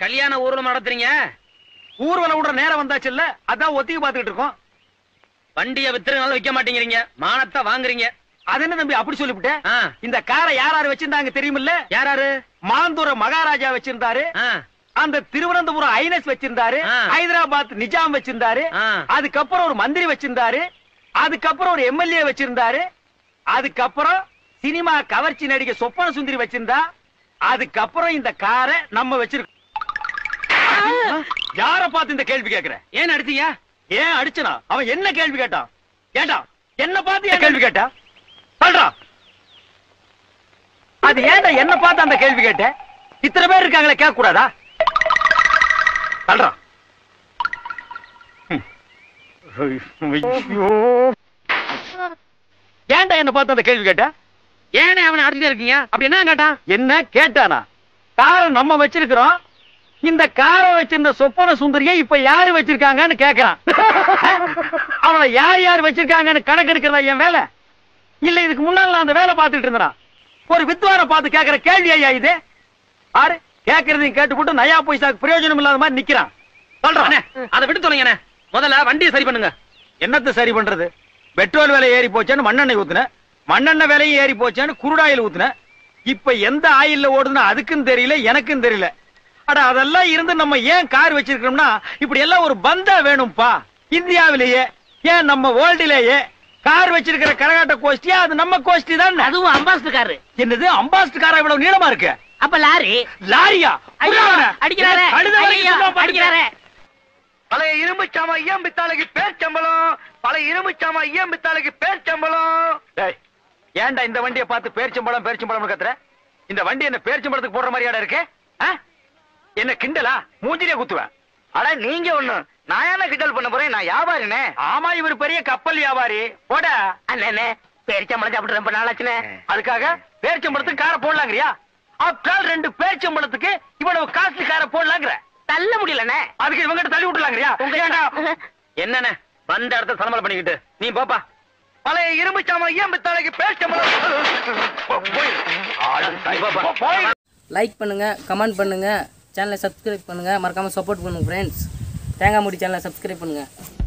கல்யாண ஊர்வலம் நடத்துறீங்க ஊர்வலம் விடுற நேரம் வந்தாச்சு இல்ல அதான் ஒத்திக்கு பாத்துக்கிட்டு இருக்கோம் வண்டியை வித்துறதுனால விக்க மாட்டேங்கிறீங்க மானத்தை வாங்குறீங்க அது என்ன தம்பி அப்படி சொல்லிவிட்டேன் ஆ, இந்த காரை யார் யார் வச்சிருந்தாங்க தெரியுமில்ல யாராரு மாந்தூர மகாராஜா வச்சிருந்தாரு ஆ, அந்த திருவனந்தபுரம் ஐனஸ் வச்சிருந்தாரு ஆ. ஹைதராபாத் நிஜாம் வச்சிருந்தாரு ஆ. அதுக்கப்புறம் ஒரு மந்திரி வச்சிருந்தாரு அதுக்கப்புறம் ஒரு எம்எல்ஏ வச்சிருந்தாரு அதுக்கப்புறம் சினிமா கவர்ச்சி நடிகை சொப்பன சுந்தரி வச்சிருந்தா அதுக்கப்புறம் இந்த காரை நம்ம வச்சிருக்கோம் யார பார்த்து இந்த கேள்வி கேக்குற ஏன் அடிச்சீங்க ஏன் அடிச்சனா அவன் என்ன கேள்வி கேட்டான் கேட்டான் என்ன பார்த்து ஏன் கேள்வி கேட்டா சொல்றா அது ஏன்டா என்ன பார்த்து அந்த கேள்வி கேட்ட இத்தனை பேர் இருக்காங்களே கேட்க கூடாதா சொல்றா ஏன்டா என்ன பார்த்து அந்த கேள்வி கேட்ட ஏனே அவனை அடிச்சுட்டே இருக்கீங்க அப்படி என்ன கேட்டான் என்ன கேட்டானா காரை நம்ம வச்சிருக்கிறோம் இந்த காரை வச்சிருந்த சொப்பன சுந்தரியை இப்ப யாரு வச்சிருக்காங்கன்னு கேக்குறான் அவனை யார் யார் வச்சிருக்காங்கன்னு கணக்கு எடுக்கிறதா என் வேலை இல்ல இதுக்கு முன்னால நான் அந்த வேலை பார்த்துட்டு இருந்தான் ஒரு வித்வான பார்த்து கேக்குற கேள்வி ஐயா இது ஆறு கேக்குறதையும் கேட்டுப்புட்டு நயா பைசாக்கு பிரயோஜனம் இல்லாத மாதிரி நிக்கிறான் சொல்றான் அண்ணே, அதை விட்டு தொலைங்கண்ணே முதல்ல வண்டியை சரி பண்ணுங்க என்னத்த சரி பண்றது பெட்ரோல் விலை ஏறி போச்சேன்னு மண்ணெண்ணெய் ஊத்துன மண்ணெண்ணெய் விலையும் ஏறி போச்சேன்னு குருடாயில் ஊத்துன இப்ப எந்த ஆயில்ல ஓடுதுன்னு அதுக்கும் தெரியல எனக்கும் தெரியல அட அதெல்லாம் இருந்து நம்ம ஏன் கார் வச்சிருக்கோம்னா இப்படி எல்லாம் ஒரு பந்தா வேணும்பா இந்தியாவிலேயே ஏன் நம்ம வேர்ல்டிலேயே கார் வச்சிருக்கிற கரகாட்ட கோஷ்டியா அது நம்ம கோஷ்டி தான் அதுவும் அம்பாஸ்டர் காரு என்னது அம்பாஸ்டர் காரா இவ்வளவு நீளமா இருக்கு அப்ப லாரி லாரியா ஐயோ, புரியவன? அடிக்கிறாரே என்ன கழுதை வரைக்கும் ஐயோ, சும்மா பாத்துக்க. அடிக்கிறாரே பழைய இரும்பு சாமா ஐயம் பித்தாளுக்கு பேர் சம்பளம் பழைய இரும்பு சாமா ஐயம் பித்தாளுக்கு பேர் சம்பளம் ஏன்டா இந்த வண்டியை பார்த்து பேர்ச்சம்பளம் பேர்ச்சம்பளம் கத்துற இந்த வண்டி என்ன பேர்ச்சம்பளத்துக்கு போடுற மாதிரியாடா இருக்கு ஆ? என்ன கிண்டலா மூஞ்சிலே குத்துவேன் அட நீங்க ஒண்ணு நான் என்ன கிண்டல் பண்ண போறேன் நான் வியாபாரினே ஆமா இவர் பெரிய கப்பல் வியாபாரி போட அண்ணே பேரிச்சம்பளம் சாப்பிட்டு ரொம்ப நாளாச்சுனே அதுக்காக பேர்ச்சம்பளத்துக்கு காரை போடலாங்கறியா ஆப்டால் ரெண்டு பேர்ச்சம்பளத்துக்கு இவ்வளவு காஸ்ட்லி காரை போடலாங்கிற தள்ள முடியலண்ணே அதுக்கு இவங்கிட்ட தள்ளி விட்டுலாங்கறியா ஏன்டா என்னண்ணே வந்த இடத்த சலமலை பண்ணிக்கிட்டு நீ போப்பா பழைய இரும்பு சாமா ஏன் பித்தாளைக்கு பேர்ச்சம்பளம் போய் லைக் பண்ணுங்கள் கமெண்ட் பண்ணுங்கள் சேனலை சப்ஸ்கிரைப் பண்ணுங்கள் மறக்காமல் சப்போர்ட் பண்ணுங்கள் ஃப்ரெண்ட்ஸ் தேங்காய் மூடி சேனலை சப்ஸ்கிரைப் பண்ணுங்கள்